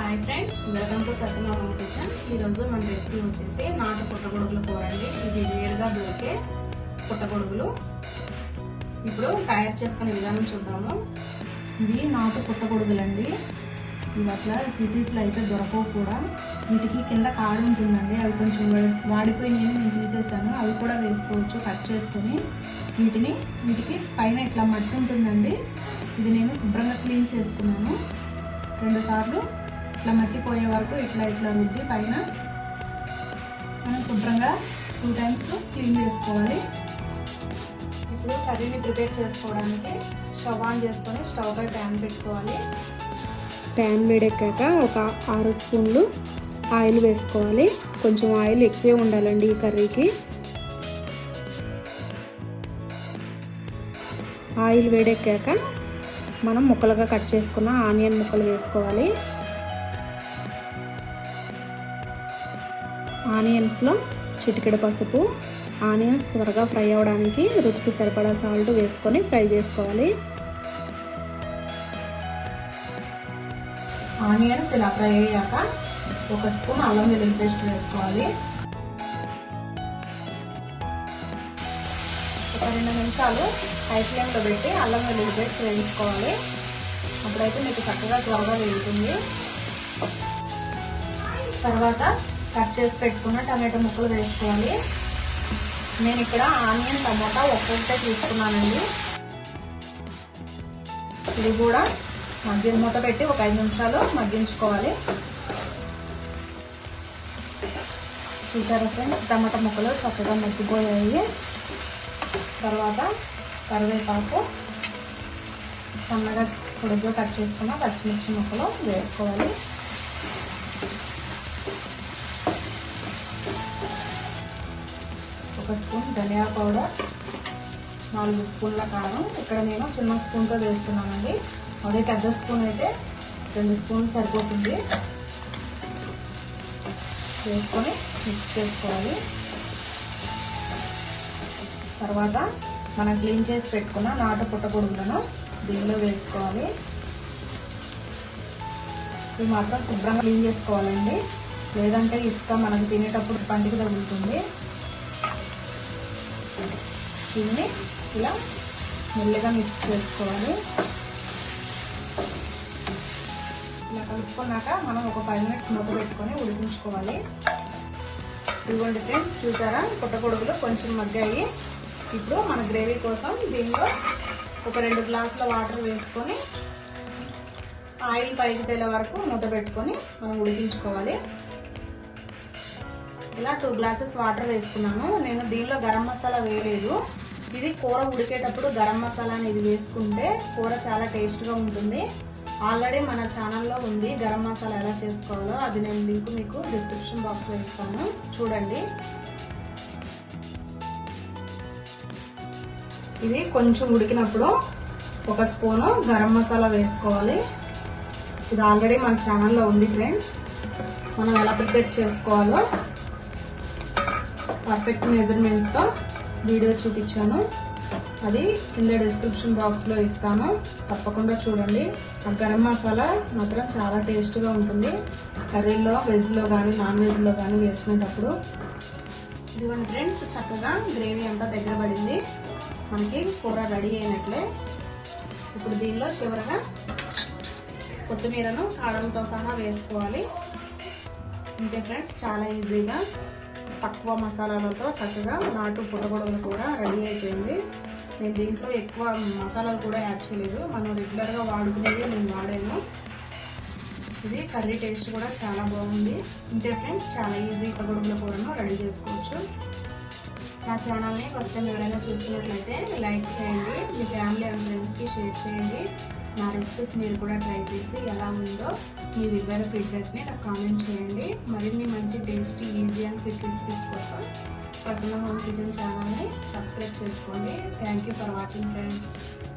hi friends welcome to Prasanna home kitchen ఈరోజు మన recipe వచ్చేసి నాటు పుట్టగొడుగుల కూర అండి ఇది వేరుగా దొరికే పుట్టగొడుగులు ఇప్పుడు తయారు చేసుకునే విధానం చూద్దాము ఇవి నాటు పుట్టగొడుగులు అండి ఇవి అసలు సిటీస్లో అయితే దొరకవు కూడా వీటికి కింద కాడు ఉంటుందండి అవి కొంచెం వాడిపోయినాయి నేను తీసేసాను అవి కూడా వేసుకోవచ్చు కట్ చేసుకొని వీటిని వీటికి పైన ఇట్లా మట్టి ఉంటుందండి ఇది నేను శుభ్రంగా క్లీన్ చేసుకున్నాను రెండు సార్లు ఇట్లా మట్టి పోయే వరకు ఇట్లా ఇట్లా రుద్ది పైన మనం శుభ్రంగా టూ టైమ్స్ క్లీన్ చేసుకోవాలి ఇప్పుడు కర్రీని ప్రిపేర్ చేసుకోవడానికి స్టవ్ ఆన్ చేసుకొని స్టవ్ పై ప్యాన్ పెట్టుకోవాలి ప్యాన్ వేడెక్కాక ఒక ఆరు స్పూన్లు ఆయిల్ వేసుకోవాలి కొంచెం ఆయిల్ ఎక్కువే ఉండాలండి ఈ కర్రీకి ఆయిల్ వేడెక్కాక మనం ముక్కలుగా కట్ చేసుకున్న ఆనియన్ ముక్కలు వేసుకోవాలి ఆనియన్స్లో చిటికెడ పసుపు ఆనియన్స్ త్వరగా ఫ్రై అవ్వడానికి రుచికి సరిపడా సాల్ట్ వేసుకొని ఫ్రై చేసుకోవాలి ఆనియన్స్ ఇలా ఫ్రై అయ్యాక ఒక స్పూన్ అల్లం వెల్లుల్లి పేస్ట్ వేసుకోవాలి ఒక రెండు నిమిషాలు హై ఫ్లేమ్లో పెట్టి అల్లం వెల్లుల్లి పేస్ట్ వేయించుకోవాలి అప్పుడైతే మీకు చక్కగా త్వరగా వేగుతుంది తర్వాత కట్ చేసి పెట్టుకున్న టమాటో ముక్కలు వేసుకోవాలి నేను ఇక్కడ ఆనియన్ టమాటా ఒక్కొక్కటే తీసుకున్నానండి ఇది కూడా మగ్గి మూత పెట్టి ఒక ఐదు నిమిషాలు మగ్గించుకోవాలి చూసారా ఫ్రెండ్స్ టమాటా ముక్కలు చక్కగా మగ్గిపోయాయి తర్వాత కరివేపాకు సన్నగా పొడుగ్గా కట్ చేసుకున్న పచ్చిమిర్చి ముక్కలు వేసుకోవాలి ఒక స్పూన్ ధనియా పౌడర్ నాలుగు స్పూన్ల కారం ఇక్కడ నేను చిన్న స్పూన్తో వేస్తున్నానండి అదే పెద్ద స్పూన్ అయితే రెండు స్పూన్ సరిపోతుంది వేసుకొని మిక్స్ చేసుకోవాలి తర్వాత మనం క్లీన్ చేసి పెట్టుకున్న నాటు పుట్టగొడుగులను దీనిలో వేసుకోవాలి ఇవి మాత్రం శుభ్రంగా క్లీన్ చేసుకోవాలండి లేదంటే ఇసుక మనకు తినేటప్పుడు పంటికి తగులుతుంది దీన్ని ఇలా మెల్లగా మిక్స్ చేసుకోవాలి ఇలా కలుపుకున్నాక మనం ఒక ఫైవ్ మినిట్స్ మూత పెట్టుకొని ఉడికించుకోవాలి ఇదిగోండి ఫ్రెండ్స్ చూసారా పుట్టగొడుగులు కొంచెం మగ్గాయి ఇప్పుడు మన గ్రేవీ కోసం దీనిలో ఒక రెండు గ్లాసుల వాటర్ వేసుకొని ఆయిల్ పైకి తేలే వరకు మూత పెట్టుకొని మనం ఉడికించుకోవాలి ఇలా టూ గ్లాసెస్ వాటర్ వేసుకున్నాను నేను దీనిలో గరం మసాలా వేయలేదు ఇది కూర ఉడికేటప్పుడు గరం మసాలా అనేది వేసుకుంటే కూర చాలా టేస్ట్గా ఉంటుంది ఆల్రెడీ మన ఛానల్లో ఉంది గరం మసాలా ఎలా చేసుకోవాలో అది నేను లింక్ మీకు డిస్క్రిప్షన్ బాక్స్ వేస్తాను చూడండి ఇది కొంచెం ఉడికినప్పుడు ఒక స్పూను గరం మసాలా వేసుకోవాలి ఇది ఆల్రెడీ మన ఛానల్లో ఉంది ఫ్రెండ్స్ మనం ఎలా ప్రిపేర్ చేసుకోవాలో పర్ఫెక్ట్ మెజర్మెంట్స్తో వీడియో చూపించాను అది కింద డిస్క్రిప్షన్ బాక్స్లో ఇస్తాను తప్పకుండా చూడండి ఆ గరం మసాలా మాత్రం చాలా టేస్ట్గా ఉంటుంది కర్రీలో వెజ్లో కానీ నాన్ వెజ్లో కానీ వేసుకునేటప్పుడు ఇదిగోండి ఫ్రెండ్స్ చక్కగా గ్రేవీ అంతా దగ్గర పడింది మనకి కూర రెడీ అయినట్లే ఇప్పుడు దీనిలో చివరగా కొత్తిమీరను కాడలతో సహా వేసుకోవాలి ఇంతే ఫ్రెండ్స్ చాలా ఈజీగా తక్కువ మసాలాలతో చక్కగా నాటు పుట్టగొడుగులు కూడా రెడీ అయిపోయింది నేను దీంట్లో ఎక్కువ మసాలాలు కూడా యాడ్ చేయలేదు మనం రెగ్యులర్గా వాడుకునేవి నేను వాడాను ఇది కర్రీ టేస్ట్ కూడా చాలా బాగుంది ఇంతే ఫ్రెండ్స్ చాలా ఈజీ పుట్టగొడుగుల కూరను రెడీ చేసుకోవచ్చు నా ఛానల్ని ఫస్ట్ టైం ఎవరైనా చూస్తున్నట్లయితే లైక్ చేయండి మీ ఫ్యామిలీ అండ్ ఫ్రెండ్స్కి షేర్ చేయండి నా రెసిపీస్ మీరు కూడా ట్రై చేసి ఎలా ఉందో మీ విలువైన ఫీడ్బ్యాక్ని నాకు కామెంట్ చేయండి మరిన్ని మంచి tasty easy and quick recipes కోసం ప్రసన్న హోమ్ కిచెన్ ఛానల్ని సబ్స్క్రైబ్ చేసుకోండి thank you for watching friends